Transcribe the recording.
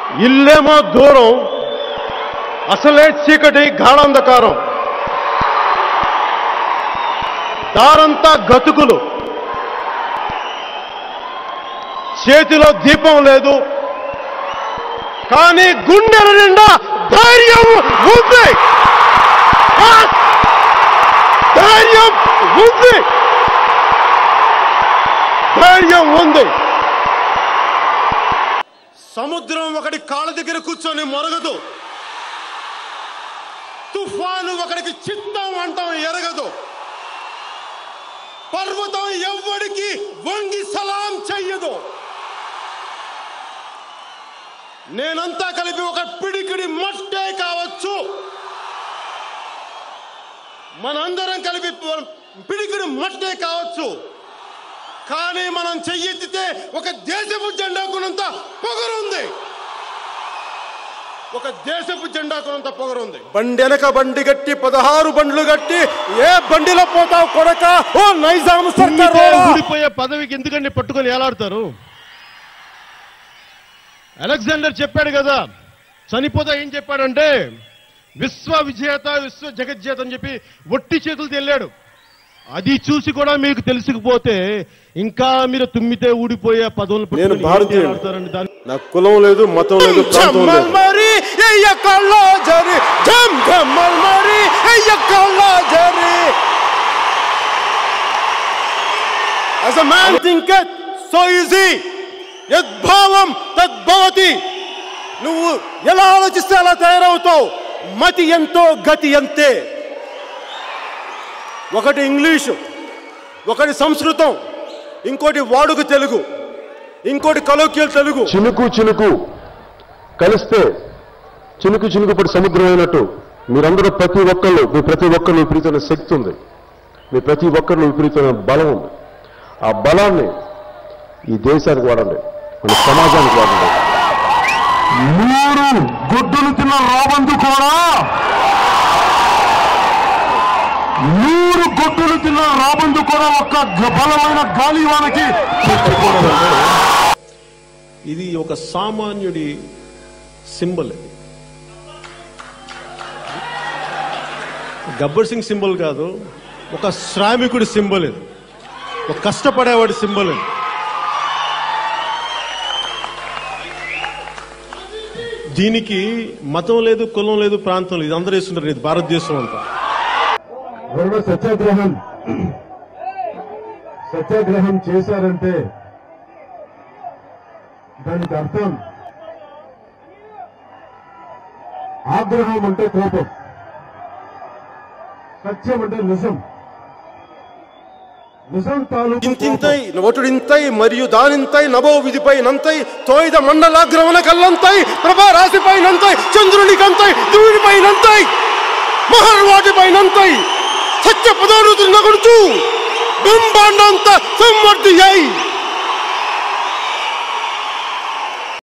ఇల్లేమో దూరం అసలే చీకటి గాఢాంధకారం దారంతా గతుకులు చేతిలో దీపం లేదు కానీ గుండెల నిండా ధైర్యం ఉంది Yes! ధైర్యం ఉంది ధైర్యం ఉంది సముద్రం ఒకటి కాళ్ళ దగ్గర కూర్చొని మొరగదు తుఫాను ఒకడికి చిత్తం అంటాం ఎరగదు పర్వతం ఎవ్వడికి వంగి సలాం చెయ్యదు నేనంతా కలిపి ఒక పిడికిడి మట్టే కావచ్చు మనందరం కలిపి పిడికిడి మట్టే కావచ్చు కానీ మనం చెయ్యెత్తితే ఒక దేశపు జెండాకునంత పొగరుంది ఒక దేశపు జెండాకునంత పొగరుంది బండి వెనక బండి గట్టి పదహారు బండ్లు గట్టి ఏ బండిలో పోతావు కొడక ఓ నైజాం సర్కార్ ఊరికే రోడా. ఊడిపోయే పదవికి ఎందుకండి పట్టుకొని ఏలాడతారు అలెగ్జాండర్ చెప్పాడు కదా చనిపోతా ఏం చెప్పాడంటే విశ్వ విజేత విశ్వ జగజ్జేత అని చెప్పి ఒట్టి చేతులు తెల్లాడు అది చూసి కూడా మీకు తెలిసికపోతే ఇంకా మీరు తుమ్మితే ఊడిపోయే పదవులు నేను పట్టుకొని ఏం భారతీయుడిని. ఏలాడతారండి దాన్ని నాకు కులం లేదు మతం లేదు ప్రాంతం జమ్మల్ లేదు మరి ఎయ్యకల్లో జరి జమ్ జమ్మల్ మరి ఎయ్యకల్లో జరి As a man thinketh, so is he. యద్భావం తద్భవతి నువ్వు ఎలా ఆలోచిస్తే అలా తయారవుతావు మతి ఎంతో గతి అంతే ఒకటి ఇంగ్లీషు ఒకటి సంస్కృతం ఇంకోటి వాడుక తెలుగు ఇంకోటి కలోక్యల్ తెలుగు చినుకు చినుకు కలిస్తే చినుకు చినుకు పడి సముద్రం అయినట్టు మీరందరూ ప్రతి ఒక్కళ్ళు మీ ప్రతి ఒక్కరు విపరీతమైన శక్తి ఉంది మీ ప్రతి ఒక్కరిలో విపరీతమైన బలం ఉంది ఆ బలాన్ని ఈ దేశానికి వాడండి మన సమాజానికి వాడండి నూరు గుడ్డులు తిన్న రాబందు కూడా నూరు గుడ్డులు తిన్న రాబందు కూడా ఒక్క గ- బలమైన గాలివానకి చిక్కుకోలేదు. ఇది ఒక సామాన్యుడి సింబల్ ఇది గబ్బర్ సింగ్ సింబల్ కాదు ఒక శ్రామికుడి సింబల్ ఇది ఒక కష్టపడేవాడి సింబల్ ఇది దీనికి మతం లేదు కులం లేదు ప్రాంతం లేదు ఇది అందరూ వేస్తున్నారు ఇది భారతదేశం అంతా ఎవరైనా సత్యాగ్రహం సత్యాగ్రహం చేశారంటే దానికి అర్థం ఆగ్రహం అంటే కోపం సత్యం అంటే నిజం నిజం తాలూకు ఇంతింతై ఒటుడింతై మరియు దానింతై నభో విధిపై నంతై తోయిద మండలాగ్రమణ కల్లంతై ప్రభా రాశిపై నంతై చంద్రునికంతై ధూళిపై నంతై మహర్వాటిపై నంతై సత్య పదాలు నగుడుచు బింబాండంత సంవర్ధి